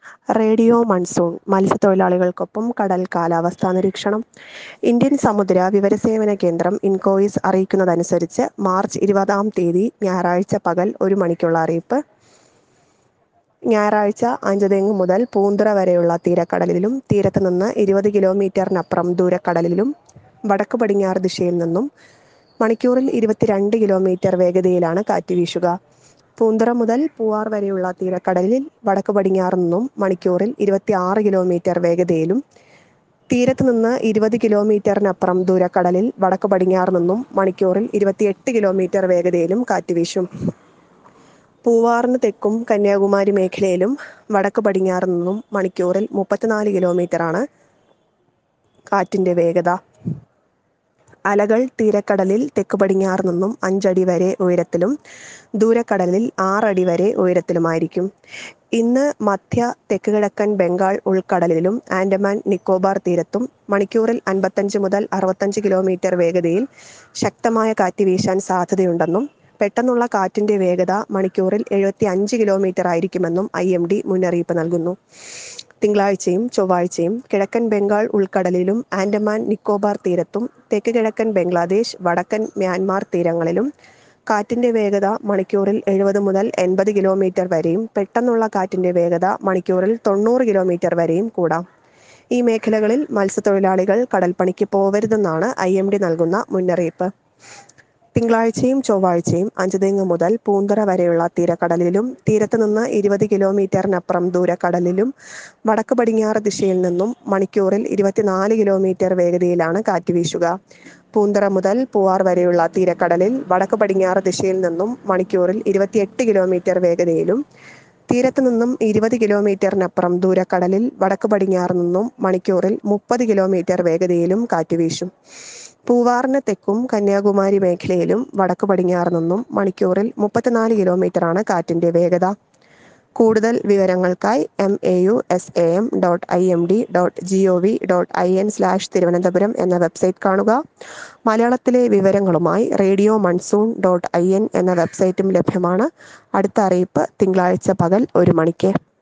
radio monsoon മത്സ്യത്തൊഴിലാളികൾക്കൊപ്പം കടൽ കാലാവസ്ഥാ നിരീക്ഷണം ഇന്ത്യൻ സമുദ്ര വിവരസേവന കേന്ദ്രം ഇൻകോയിസ് അറിയിക്കുന്നതനുസരിച്ച് മാർച്ച് ഇരുപതാം തീയതി ഞായറാഴ്ച പകൽ ഒരു മണിക്കുള്ള അറിയിപ്പ് ഞായറാഴ്ച അഞ്ചുതെങ്ങ് മുതൽ പൂന്തുറ വരെയുള്ള തീരക്കടലിലും തീരത്ത് നിന്ന് ഇരുപത് കിലോമീറ്ററിനപ്പുറം ദൂരക്കടലിലും വടക്ക് പടിഞ്ഞാറ് ദിശയിൽ നിന്നും മണിക്കൂറിൽ ഇരുപത്തിരണ്ട് കിലോമീറ്റർ വേഗതയിലാണ് കാറ്റ് വീശുക പൂന്തുറ മുതൽ പൂവാർ വരെയുള്ള തീരക്കടലിൽ വടക്ക് പടിഞ്ഞാറ് നിന്നും മണിക്കൂറിൽ ഇരുപത്തി ആറ് കിലോമീറ്റർ വേഗതയിലും തീരത്ത് നിന്ന് ഇരുപത് കിലോമീറ്ററിനപ്പുറം ദൂരക്കടലിൽ വടക്ക് പടിഞ്ഞാറ് നിന്നും മണിക്കൂറിൽ ഇരുപത്തിയെട്ട് കിലോമീറ്റർ വേഗതയിലും കാറ്റ് വീശും പൂവാറിന് തെക്കും കന്യാകുമാരി മേഖലയിലും വടക്ക് പടിഞ്ഞാറ് നിന്നും മണിക്കൂറിൽ മുപ്പത്തിനാല് കിലോമീറ്ററാണ് കാറ്റിൻ്റെ വേഗത അലകൾ തീരക്കടലിൽ തെക്ക് പടിഞ്ഞാറ് നിന്നും അഞ്ചടി വരെ ഉയരത്തിലും ദൂരക്കടലിൽ ആറടി വരെ ഉയരത്തിലുമായിരിക്കും ഇന്ന് മധ്യ തെക്ക് കിഴക്കൻ ബംഗാൾ ഉൾക്കടലിലും ആൻഡമാൻ നിക്കോബാർ തീരത്തും മണിക്കൂറിൽ അൻപത്തഞ്ച് മുതൽ അറുപത്തഞ്ച് കിലോമീറ്റർ വേഗതയിൽ ശക്തമായ കാറ്റ് വീശാൻ സാധ്യതയുണ്ടെന്നും പെട്ടെന്നുള്ള കാറ്റിന്റെ വേഗത മണിക്കൂറിൽ എഴുപത്തി അഞ്ച് കിലോമീറ്റർ ആയിരിക്കുമെന്നും ഐ എം ഡി മുന്നറിയിപ്പ് നൽകുന്നു തിങ്കളാഴ്ചയും ചൊവ്വാഴ്ചയും കിഴക്കൻ ബംഗാൾ ഉൾക്കടലിലും ആൻഡമാൻ നിക്കോബാർ തീരത്തും തെക്ക് കിഴക്കൻ ബംഗ്ലാദേശ് വടക്കൻ മ്യാൻമാർ തീരങ്ങളിലും കാറ്റിന്റെ വേഗത മണിക്കൂറിൽ എഴുപത് മുതൽ എൺപത് കിലോമീറ്റർ വരെയും പെട്ടെന്നുള്ള കാറ്റിന്റെ വേഗത മണിക്കൂറിൽ തൊണ്ണൂറ് കിലോമീറ്റർ വരെയും കൂടാം ഈ മേഖലകളിൽ മത്സ്യത്തൊഴിലാളികൾ കടൽപ്പണിക്ക് പോവരുതെന്നാണ് ഐ എം ഡി നൽകുന്ന മുന്നറിയിപ്പ് തിങ്കളാഴ്ചയും ചൊവ്വാഴ്ചയും അഞ്ചുതെങ്ങ് മുതൽ പൂന്തറ വരെയുള്ള തീരക്കടലിലും തീരത്ത് നിന്ന് ഇരുപത് കിലോമീറ്ററിനപ്പുറം ദൂരക്കടലിലും വടക്ക് പടിഞ്ഞാറ് ദിശയിൽ നിന്നും മണിക്കൂറിൽ ഇരുപത്തിനാല് കിലോമീറ്റർ വേഗതയിലാണ് കാറ്റ് വീശുക പൂന്തറ മുതൽ പൂവാർ വരെയുള്ള തീരക്കടലിൽ വടക്ക് പടിഞ്ഞാറ് ദിശയിൽ നിന്നും മണിക്കൂറിൽ ഇരുപത്തിയെട്ട് കിലോമീറ്റർ വേഗതയിലും തീരത്ത് നിന്നും ഇരുപത് കിലോമീറ്ററിനപ്പുറം ദൂരക്കടലിൽ വടക്ക് പടിഞ്ഞാറ് നിന്നും മണിക്കൂറിൽ മുപ്പത് കിലോമീറ്റർ വേഗതയിലും കാറ്റ് വീശും പൂവാറിന് തെക്കും കന്യാകുമാരി മേഖലയിലും വടക്ക് പടിഞ്ഞാറ് നിന്നും മണിക്കൂറിൽ മുപ്പത്തിനാല് കിലോമീറ്ററാണ് കാറ്റിന്റെ വേഗത കൂടുതൽ വിവരങ്ങൾക്കായി M A U S A M dot I M D dot G O V dot I N slash Thiruvananthapuram എന്ന വെബ്സൈറ്റ് കാണുക മലയാളത്തിലെ വിവരങ്ങളുമായി radio monsoon dot I N എന്ന വെബ്സൈറ്റും ലഭ്യമാണ് അടുത്ത അറിയിപ്പ് തിങ്കളാഴ്ച പകൽ ഒരു മണിക്ക്